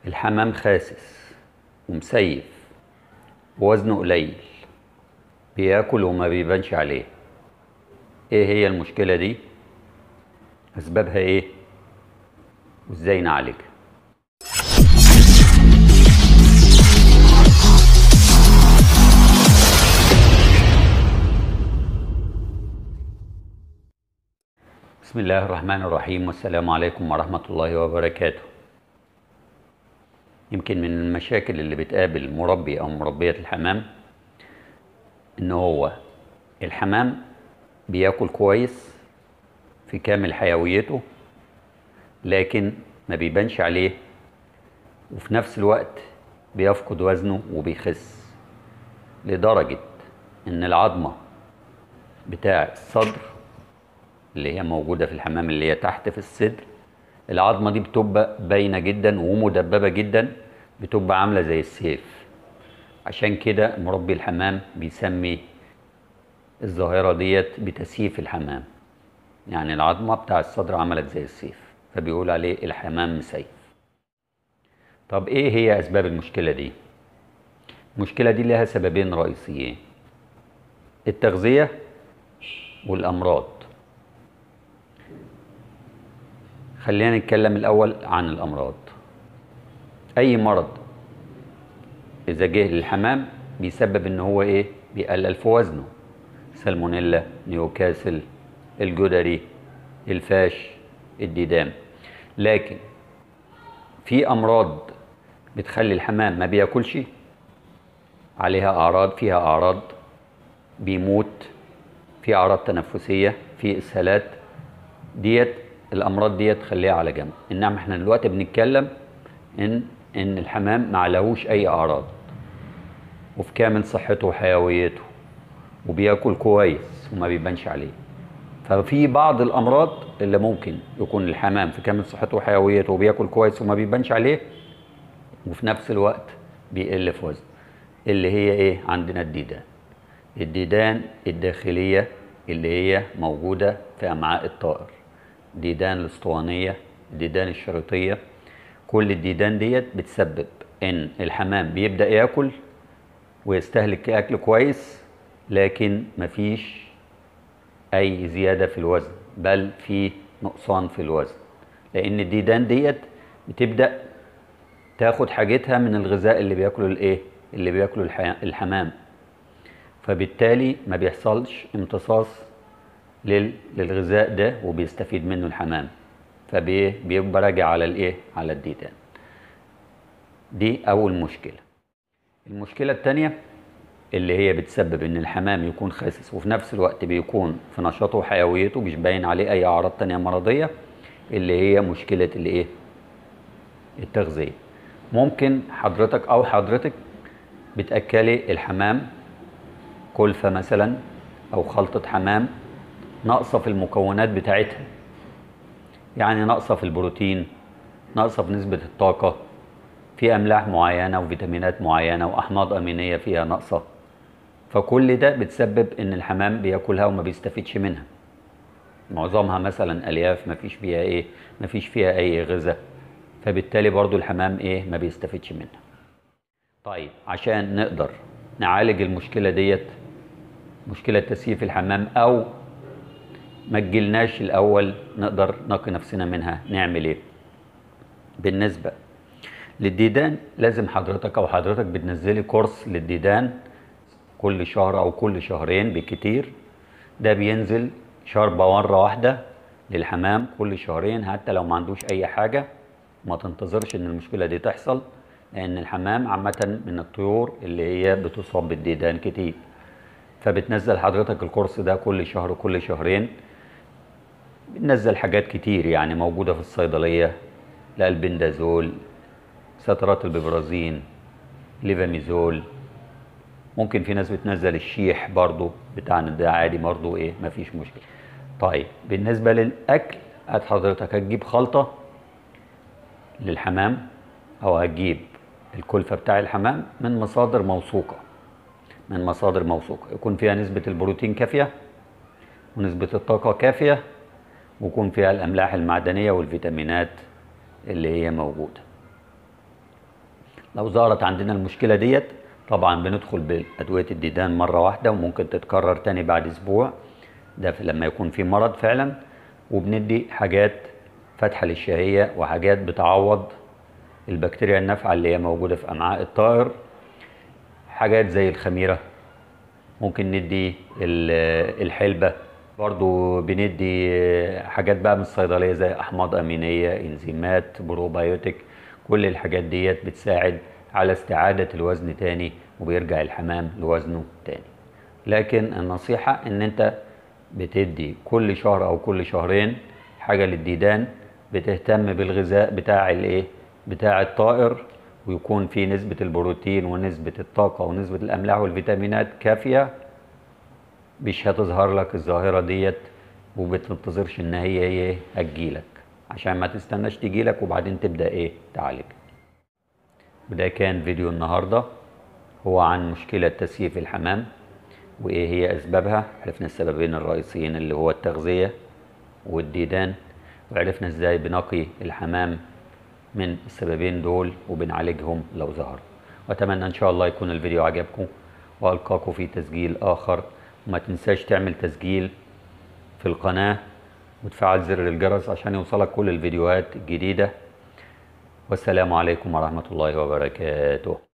الحمام خاسس ومسيف ووزنه قليل بياكل وما بيبانش عليه ايه هي المشكلة دي اسبابها ايه وازاي نعالجها بسم الله الرحمن الرحيم والسلام عليكم ورحمة الله وبركاته يمكن من المشاكل اللي بتقابل مربي أو مربية الحمام إن هو الحمام بياكل كويس في كامل حيويته لكن ما بيبانش عليه وفي نفس الوقت بيفقد وزنه وبيخس لدرجة إن العظمة بتاع الصدر اللي هي موجودة في الحمام اللي هي تحت في الصدر العظمة دي بتبقى باينة جدا ومدببة جدا بتبقى عاملة زي السيف عشان كده مربي الحمام بيسمي الظاهرة ديت بتسييف الحمام يعني العظمة بتاع الصدر عملت زي السيف فبيقول عليه الحمام مسيف طب ايه هي اسباب المشكلة دي المشكلة دي لها سببين رئيسيين التغذية والأمراض خلينا نتكلم الأول عن الأمراض أي مرض إذا جه للحمام بيسبب إن هو إيه؟ بيقلل في وزنه سالمونيلا نيوكاسل الجدري الفاش الديدان لكن في أمراض بتخلي الحمام ما بياكلش عليها أعراض فيها أعراض بيموت في أعراض تنفسية في إسهالات ديت الامراض دي تخليها على جنب انما احنا دلوقتي بنتكلم ان ان الحمام ما عليهوش اي اعراض وفي كامل صحته وحيويته وبياكل كويس وما بيبانش عليه ففي بعض الامراض اللي ممكن يكون الحمام في كامل صحته وحيويته وبياكل كويس وما بيبانش عليه وفي نفس الوقت بيقل في وزنه اللي هي ايه عندنا الديدان الديدان الداخليه اللي هي موجوده في امعاء الطائر ديدان الاسطوانية الديدان الشريطية كل الديدان ديت بتسبب ان الحمام بيبدأ ياكل ويستهلك اكل كويس لكن مفيش اي زيادة في الوزن بل في نقصان في الوزن لان الديدان ديت بتبدأ تاخد حاجتها من الغذاء اللي بياكله الايه اللي بياكله الحمام فبالتالي ما بيحصلش امتصاص للغذاء ده وبيستفيد منه الحمام فبيبقى راجع على الايه على الديدان دي اول مشكله المشكله الثانيه اللي هي بتسبب ان الحمام يكون خاسس وفي نفس الوقت بيكون في نشاطه وحيويته مش باين عليه اي اعراض تانية مرضيه اللي هي مشكله الايه التغذيه ممكن حضرتك او حضرتك بتاكلي الحمام كلفه مثلا او خلطه حمام ناقصه في المكونات بتاعتها يعني ناقصه في البروتين ناقصه في نسبه الطاقه في املاح معينه وفيتامينات معينه واحماض امينيه فيها ناقصه فكل ده بتسبب ان الحمام بياكلها وما بيستفيدش منها معظمها مثلا الياف ما فيش فيها ايه ما فيش فيها اي غذاء فبالتالي برضو الحمام ايه ما بيستفيدش منها طيب عشان نقدر نعالج المشكله ديت مشكله تسييف الحمام او ما تجيلناش الاول نقدر نقي نفسنا منها نعمل ايه بالنسبه للديدان لازم حضرتك او حضرتك بتنزلي كورس للديدان كل شهر او كل شهرين بكتير ده بينزل شربة مرة واحدة للحمام كل شهرين حتى لو ما عندوش اي حاجة ما تنتظرش ان المشكلة دي تحصل لان الحمام عامة من الطيور اللي هي بتصاب بالديدان كتير فبتنزل حضرتك الكورس ده كل شهر كل شهرين بننزل حاجات كتير يعني موجودة في الصيدلية الالبندازول سترات الببرازين ليفاميزول ممكن في ناس بتنزل الشيح برضو بتاعنا ده عادي برضو ايه مفيش مشكلة طيب بالنسبة للأكل هات حضرتك هتجيب خلطة للحمام أو هتجيب الكلفة بتاع الحمام من مصادر موثوقة من مصادر موثوقة يكون فيها نسبة البروتين كافية ونسبة الطاقة كافية ويكون فيها الأملاح المعدنية والفيتامينات اللي هي موجودة لو ظهرت عندنا المشكله ديت طبعا بندخل بادويه الديدان مره واحده وممكن تتكرر تاني بعد اسبوع ده في- لما يكون في مرض فعلا وبندي حاجات فتحه للشهيه وحاجات بتعوض البكتيريا النافعه اللي هي موجوده في امعاء الطائر حاجات زي الخميره ممكن ندي ال- الحلبة برضو بندي حاجات بقى من الصيدلية زي أحماض أمينية إنزيمات بروبايوتيك كل الحاجات ديت بتساعد على استعادة الوزن تاني وبيرجع الحمام لوزنه تاني لكن النصيحة ان انت بتدي كل شهر او كل شهرين حاجة للديدان بتهتم بالغذاء بتاع الايه بتاع الطائر ويكون في نسبة البروتين ونسبة الطاقة ونسبة الأملاح والفيتامينات كافية مش هتظهر لك الظاهرة ديت وبتنتظرش ان هي ايه هتجيلك عشان ما تستناش تجيلك وبعدين تبدأ ايه تعالج وده كان فيديو النهاردة هو عن مشكلة تسييف الحمام وايه هي اسبابها عرفنا السببين الرئيسيين اللي هو التغذية والديدان وعرفنا ازاي بنقي الحمام من السببين دول وبنعالجهم لو ظهروا واتمنى ان شاء الله يكون الفيديو عجبكم والقاكم في تسجيل اخر وما تنساش تعمل تسجيل في القناة وتفعل زر الجرس عشان يوصلك كل الفيديوهات الجديدة والسلام عليكم ورحمة الله وبركاته